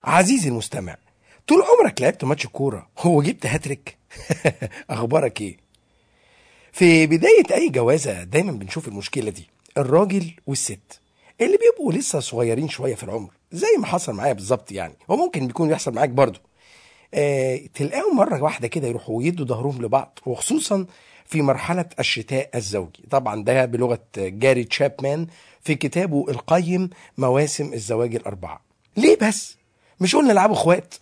عزيزي المستمع طول عمرك لعبت ماتش كورة هو جبت هاتريك أخبارك إيه؟ في بداية أي جوازة دايما بنشوف المشكلة دي الراجل والست اللي بيبقوا لسه صغيرين شوية في العمر زي ما حصل معايا بالظبط يعني وممكن بيكون يحصل معاك برضو آه تلاقيهم مرة واحدة كده يروحوا يدوا ظهرهم لبعض وخصوصا في مرحلة الشتاء الزوجي طبعا ده بلغة جاري تشابمان في كتابه القيم مواسم الزواج الأربعة ليه بس؟ مش قلنا نلعبوا اخوات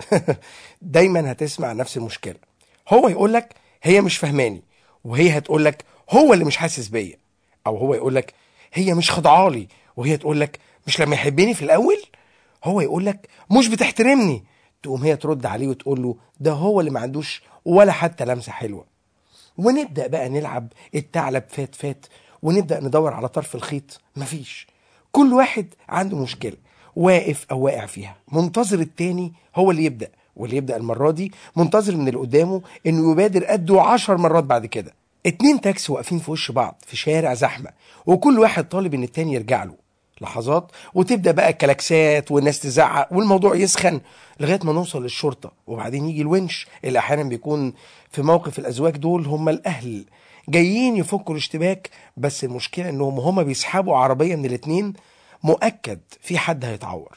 دايما هتسمع نفس المشكلة هو يقول لك هي مش فهماني وهي هتقول لك هو اللي مش حاسس بيا او هو يقول لك هي مش خضعالي وهي تقول لك مش لما يحبني في الاول هو يقول لك مش بتحترمني تقوم هي ترد عليه وتقول له ده هو اللي ما عندوش ولا حتى لمسه حلوه ونبدا بقى نلعب الثعلب فات فات ونبدا ندور على طرف الخيط مفيش كل واحد عنده مشكله واقف او واقع فيها منتظر التاني هو اللي يبدا واللي يبدا المره دي منتظر من اللي قدامه انه يبادر قده عشر مرات بعد كده اتنين تاكسي واقفين في وش بعض في شارع زحمه وكل واحد طالب ان التاني يرجع له لحظات وتبدا بقى الكلاكسات والناس تزعق والموضوع يسخن لغايه ما نوصل للشرطه وبعدين يجي الونش اللي احيانا بيكون في موقف الازواج دول هم الاهل جايين يفكوا الاشتباك بس المشكله انهم هما بيسحبوا عربيه من الاتنين مؤكد في حد هيتعور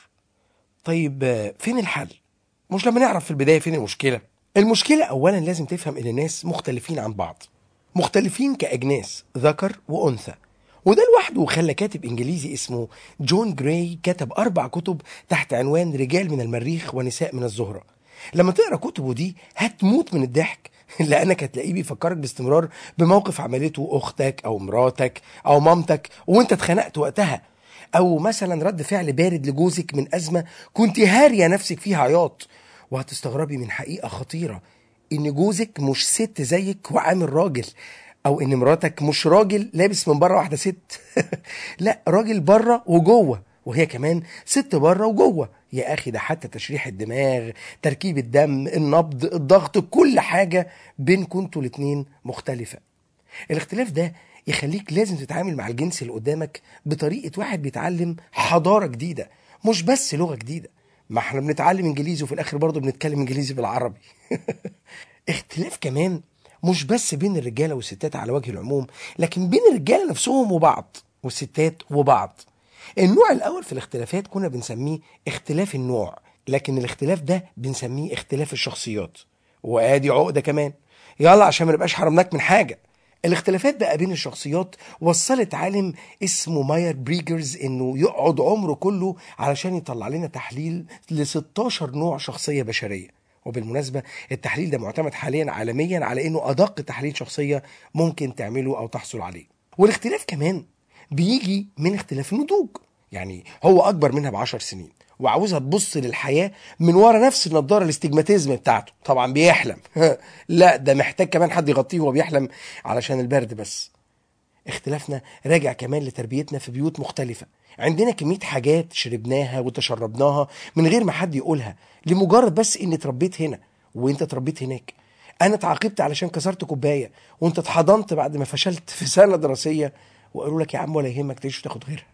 طيب آه، فين الحل مش لما نعرف في البدايه فين المشكله المشكله اولا لازم تفهم ان الناس مختلفين عن بعض مختلفين كاجناس ذكر وانثى وده لوحده خلى كاتب انجليزي اسمه جون جراي كتب اربع كتب تحت عنوان رجال من المريخ ونساء من الزهره لما تقرا كتبه دي هتموت من الضحك لانك هتلاقيه بيفكرك باستمرار بموقف عملته اختك او مراتك او مامتك وانت اتخنقت وقتها او مثلا رد فعل بارد لجوزك من ازمه كنت هاريه نفسك فيها عياط وهتستغربي من حقيقه خطيره ان جوزك مش ست زيك وعامل راجل او ان مراتك مش راجل لابس من بره واحده ست لا راجل بره وجوه وهي كمان ست بره وجوه يا اخي ده حتى تشريح الدماغ تركيب الدم النبض الضغط كل حاجه بينكم انتوا الاتنين مختلفه الاختلاف ده يخليك لازم تتعامل مع الجنس اللي قدامك بطريقه واحد بيتعلم حضاره جديده مش بس لغه جديده ما احنا بنتعلم انجليزي وفي الاخر برضه بنتكلم انجليزي بالعربي اختلاف كمان مش بس بين الرجاله والستات على وجه العموم لكن بين الرجاله نفسهم وبعض والستات وبعض النوع الاول في الاختلافات كنا بنسميه اختلاف النوع لكن الاختلاف ده بنسميه اختلاف الشخصيات وادي عقده كمان يلا عشان ما نبقاش حرمناك من حاجه الاختلافات بقى بين الشخصيات وصلت عالم اسمه ماير بريجرز انه يقعد عمره كله علشان يطلع لنا تحليل ل 16 نوع شخصيه بشريه وبالمناسبه التحليل ده معتمد حاليا عالميا على انه ادق تحليل شخصيه ممكن تعمله او تحصل عليه والاختلاف كمان بيجي من اختلاف النضوج يعني هو اكبر منها بعشر سنين وعاوزها تبص للحياه من ورا نفس النضاره الاستجماتيزم بتاعته طبعا بيحلم لا ده محتاج كمان حد يغطيه وهو بيحلم علشان البرد بس اختلافنا راجع كمان لتربيتنا في بيوت مختلفة عندنا كمية حاجات شربناها وتشربناها من غير ما حد يقولها لمجرد بس اني اتربيت هنا وانت اتربيت هناك انا اتعاقبت علشان كسرت كوباية وانت اتحضنت بعد ما فشلت في سنة دراسية وقالوا لك يا عم ولا يهمك تعيش وتاخد غيرها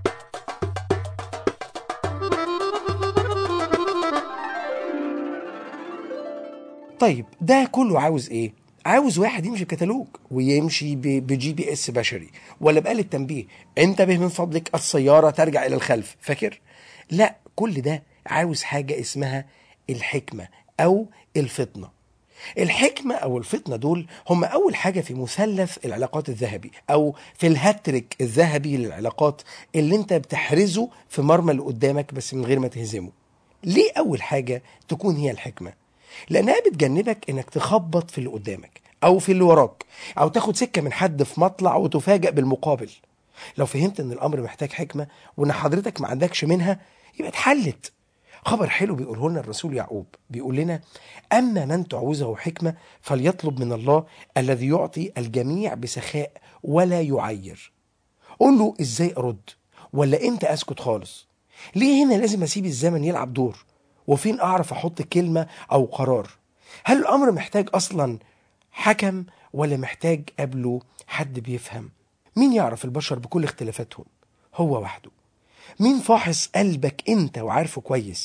طيب ده كله عاوز ايه؟ عاوز واحد يمشي بكتالوج ويمشي ب- بجي بي اس بشري ولا بآلة تنبيه انتبه من فضلك السيارة ترجع إلى الخلف فاكر؟ لا كل ده عاوز حاجة اسمها الحكمة أو الفطنة الحكمة أو الفطنة دول هم أول حاجة في مثلث العلاقات الذهبي أو في الهاتريك الذهبي للعلاقات اللي أنت بتحرزه في مرمى اللي قدامك بس من غير ما تهزمه ليه أول حاجة تكون هي الحكمة؟ لأنها بتجنبك إنك تخبط في اللي قدامك أو في اللي وراك أو تاخد سكة من حد في مطلع وتفاجأ بالمقابل لو فهمت إن الأمر محتاج حكمة وإن حضرتك ما عندكش منها يبقى اتحلت خبر حلو بيقوله لنا الرسول يعقوب بيقول لنا أما من تعوزه حكمة فليطلب من الله الذي يعطي الجميع بسخاء ولا يعير قول له ازاي ارد ولا امتى اسكت خالص ليه هنا لازم اسيب الزمن يلعب دور وفين اعرف احط كلمه او قرار هل الامر محتاج اصلا حكم ولا محتاج قبله حد بيفهم مين يعرف البشر بكل اختلافاتهم هو وحده مين فاحص قلبك انت وعارفه كويس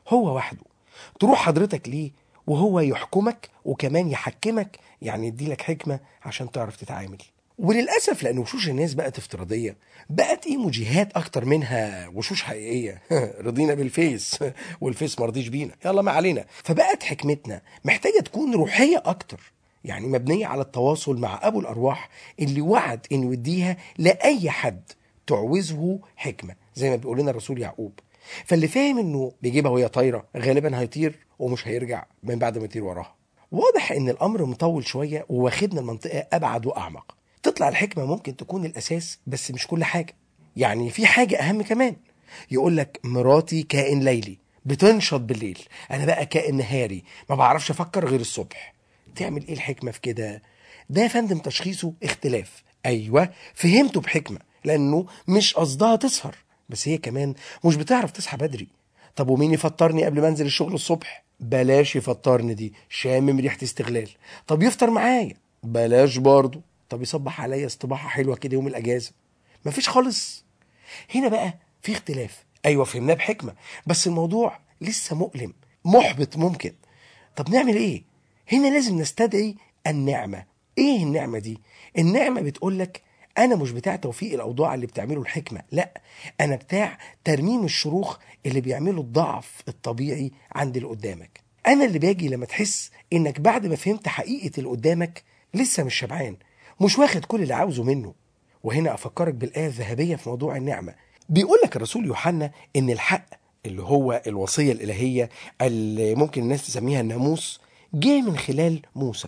هو وحده تروح حضرتك ليه وهو يحكمك وكمان يحكمك يعني يديلك حكمة عشان تعرف تتعامل وللأسف لأن وشوش الناس بقت افتراضية بقت ايموجيهات أكتر منها وشوش حقيقية رضينا بالفيس والفيس مرضيش بينا يلا ما علينا فبقت حكمتنا محتاجة تكون روحية أكتر يعني مبنية على التواصل مع أبو الأرواح اللي وعد إنه يديها لأي حد تعوزه حكمة زي ما بيقول لنا الرسول يعقوب فاللي فاهم إنه بيجيبها وهي طايرة غالبا هيطير ومش هيرجع من بعد ما يطير وراها واضح إن الأمر مطول شوية وواخدنا المنطقة أبعد وأعمق تطلع الحكمة ممكن تكون الأساس بس مش كل حاجة يعني في حاجة أهم كمان يقول لك مراتي كائن ليلي بتنشط بالليل أنا بقى كائن نهاري ما بعرفش أفكر غير الصبح تعمل إيه الحكمة في كده ده يا فندم تشخيصه اختلاف أيوة فهمته بحكمة لأنه مش قصدها تسهر بس هي كمان مش بتعرف تصحى بدري طب ومين يفطرني قبل ما انزل الشغل الصبح بلاش يفطرني دي شامم ريحة استغلال طب يفطر معايا بلاش برضه طب يصبح عليا استباحة حلوة كده يوم الأجازة مفيش خالص هنا بقى في اختلاف أيوة فهمناه بحكمة بس الموضوع لسه مؤلم محبط ممكن طب نعمل إيه هنا لازم نستدعي النعمة إيه النعمة دي النعمة بتقولك أنا مش بتاع توفيق الأوضاع اللي بتعمله الحكمة لا أنا بتاع ترميم الشروخ اللي بيعمله الضعف الطبيعي عند اللي قدامك أنا اللي باجي لما تحس إنك بعد ما فهمت حقيقة اللي قدامك لسه مش شبعان مش واخد كل اللي عاوزه منه وهنا أفكرك بالآية الذهبية في موضوع النعمة بيقول لك الرسول يوحنا إن الحق اللي هو الوصية الإلهية اللي ممكن الناس تسميها الناموس جه من خلال موسى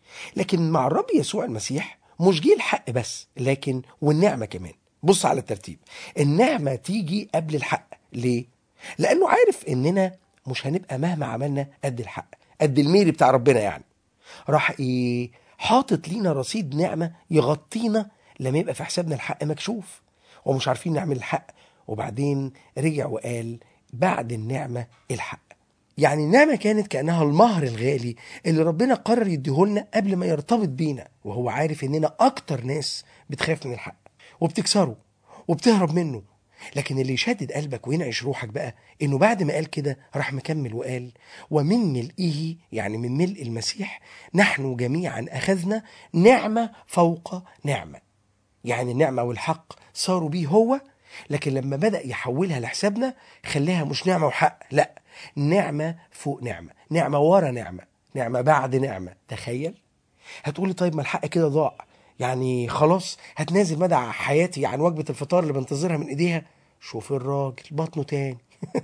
لكن مع الرب يسوع المسيح مش جه الحق بس لكن والنعمة كمان بص على الترتيب النعمة تيجي قبل الحق ليه؟ لأنه عارف إننا مش هنبقى مهما عملنا قد الحق قد الميري بتاع ربنا يعني راح إيه حاطط لينا رصيد نعمة يغطينا لما يبقى في حسابنا الحق مكشوف ومش عارفين نعمل الحق وبعدين رجع وقال بعد النعمة الحق يعني النعمة كانت كأنها المهر الغالي اللي ربنا قرر يديهولنا قبل ما يرتبط بينا وهو عارف إننا أكتر ناس بتخاف من الحق وبتكسره وبتهرب منه لكن اللي يشدد قلبك وينعش روحك بقى انه بعد ما قال كده راح مكمل وقال ومن ملئه يعني من ملء المسيح نحن جميعا اخذنا نعمه فوق نعمه يعني النعمه والحق صاروا بيه هو لكن لما بدا يحولها لحسابنا خلاها مش نعمه وحق لا نعمه فوق نعمه نعمه ورا نعمه نعمه بعد نعمه تخيل هتقولي طيب ما الحق كده ضاع يعني خلاص هتنازل مدى حياتي عن وجبة الفطار اللي بنتظرها من ايديها شوف الراجل بطنه تاني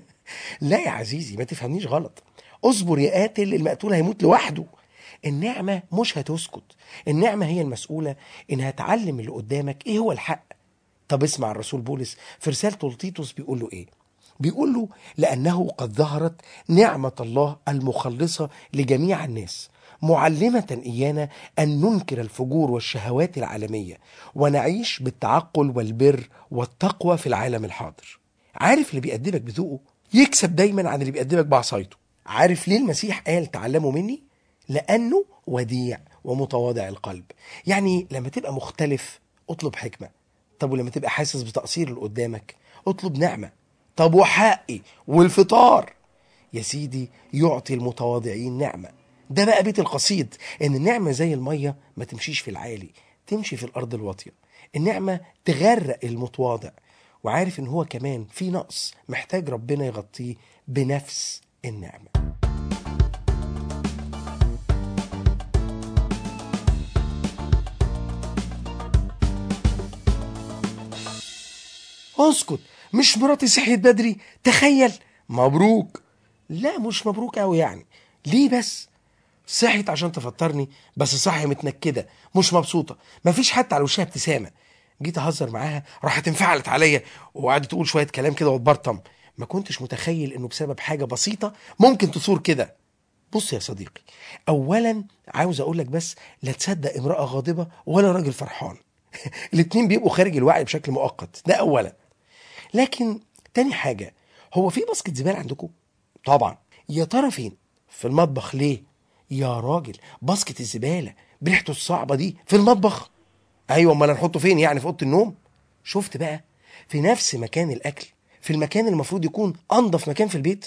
لا يا عزيزي ما تفهمنيش غلط اصبر يا قاتل المقتول هيموت لوحده النعمة مش هتسكت النعمة هي المسؤولة انها تعلم اللي قدامك ايه هو الحق طب اسمع الرسول بولس في رسالته لتيتوس بيقول له ايه بيقول له لأنه قد ظهرت نعمة الله المخلصة لجميع الناس معلمة إيانا أن ننكر الفجور والشهوات العالمية ونعيش بالتعقل والبر والتقوى في العالم الحاضر عارف اللي بيقدمك بذوقه يكسب دايما عن اللي بيقدمك بعصايته عارف ليه المسيح قال تعلموا مني لأنه وديع ومتواضع القلب يعني لما تبقى مختلف اطلب حكمة طب ولما تبقى حاسس بتقصير اللي قدامك اطلب نعمة طب وحقي والفطار يا سيدي يعطي المتواضعين نعمة ده بقى بيت القصيد ان النعمة زي المية ما تمشيش في العالي تمشي في الارض الواطية النعمة تغرق المتواضع وعارف ان هو كمان في نقص محتاج ربنا يغطيه بنفس النعمة اسكت مش مراتي صحيت بدري تخيل مبروك لا مش مبروك قوي يعني ليه بس صحيت عشان تفطرني بس صاحيه متنكده مش مبسوطه مفيش حتى على وشها ابتسامه جيت اهزر معاها راحت انفعلت عليا وقعدت تقول شويه كلام كده وتبرطم ما كنتش متخيل انه بسبب حاجه بسيطه ممكن تصور كده بص يا صديقي اولا عاوز اقول لك بس لا تصدق امراه غاضبه ولا راجل فرحان الاتنين بيبقوا خارج الوعي بشكل مؤقت ده اولا لكن تاني حاجه هو في باسكت زباله عندكم طبعا يا ترى فين في المطبخ ليه يا راجل باسكت الزباله بريحته الصعبه دي في المطبخ ايوه امال هنحطه فين يعني في اوضه النوم شفت بقى في نفس مكان الاكل في المكان اللي المفروض يكون انضف مكان في البيت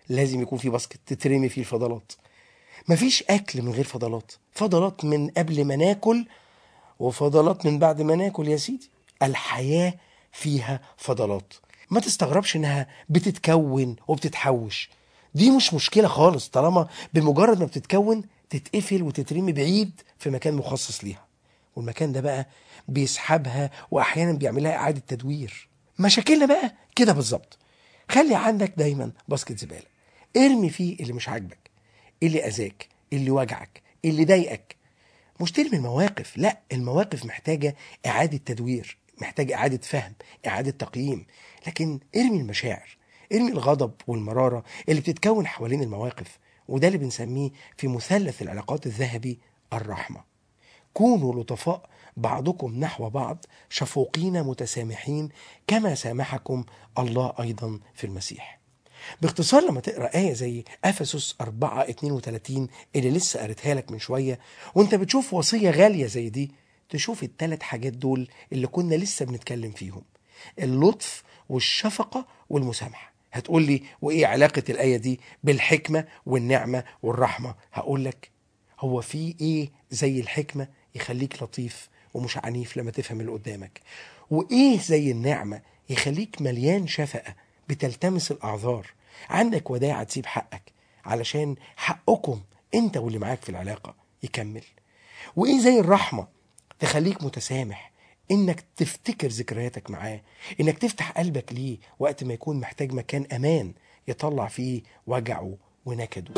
لازم يكون في باسكت تترمي فيه الفضلات مفيش اكل من غير فضلات فضلات من قبل ما ناكل وفضلات من بعد ما ناكل يا سيدي الحياه فيها فضلات ما تستغربش انها بتتكون وبتتحوش دي مش مشكله خالص طالما بمجرد ما بتتكون تتقفل وتترمي بعيد في مكان مخصص ليها والمكان ده بقى بيسحبها واحيانا بيعملها اعاده تدوير مشاكلنا بقى كده بالظبط خلي عندك دايما باسكت زباله ارمي فيه اللي مش عاجبك اللي اذاك اللي وجعك اللي ضايقك مش ترمي المواقف لا المواقف محتاجه اعاده تدوير محتاجه اعاده فهم اعاده تقييم لكن ارمي المشاعر ارمي الغضب والمراره اللي بتتكون حوالين المواقف وده اللي بنسميه في مثلث العلاقات الذهبي الرحمه كونوا لطفاء بعضكم نحو بعض شفوقين متسامحين كما سامحكم الله ايضا في المسيح باختصار لما تقرا ايه زي افسس 4 32 اللي لسه قريتها لك من شويه وانت بتشوف وصيه غاليه زي دي تشوف الثلاث حاجات دول اللي كنا لسه بنتكلم فيهم اللطف والشفقه والمسامحه هتقول لي وايه علاقه الايه دي بالحكمه والنعمه والرحمه هقول لك هو في ايه زي الحكمه يخليك لطيف ومش عنيف لما تفهم اللي قدامك وايه زي النعمه يخليك مليان شفقه بتلتمس الاعذار عندك وداعة تسيب حقك علشان حقكم انت واللي معاك في العلاقة يكمل وايه زي الرحمة تخليك متسامح انك تفتكر ذكرياتك معاه انك تفتح قلبك ليه وقت ما يكون محتاج مكان امان يطلع فيه وجعه ونكده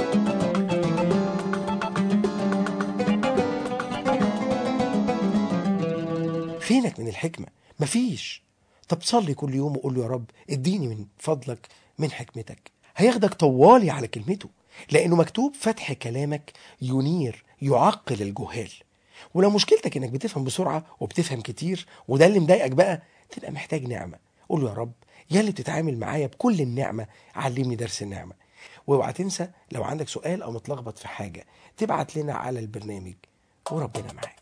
فينك من الحكمة مفيش طب صلي كل يوم وقول له يا رب اديني من فضلك من حكمتك هياخدك طوالي على كلمته لانه مكتوب فتح كلامك ينير يعقل الجهال ولو مشكلتك انك بتفهم بسرعه وبتفهم كتير وده اللي مضايقك بقى تبقى محتاج نعمه قول له يا رب يا اللي بتتعامل معايا بكل النعمه علمني درس النعمه واوعى تنسى لو عندك سؤال او متلخبط في حاجه تبعت لنا على البرنامج وربنا معاك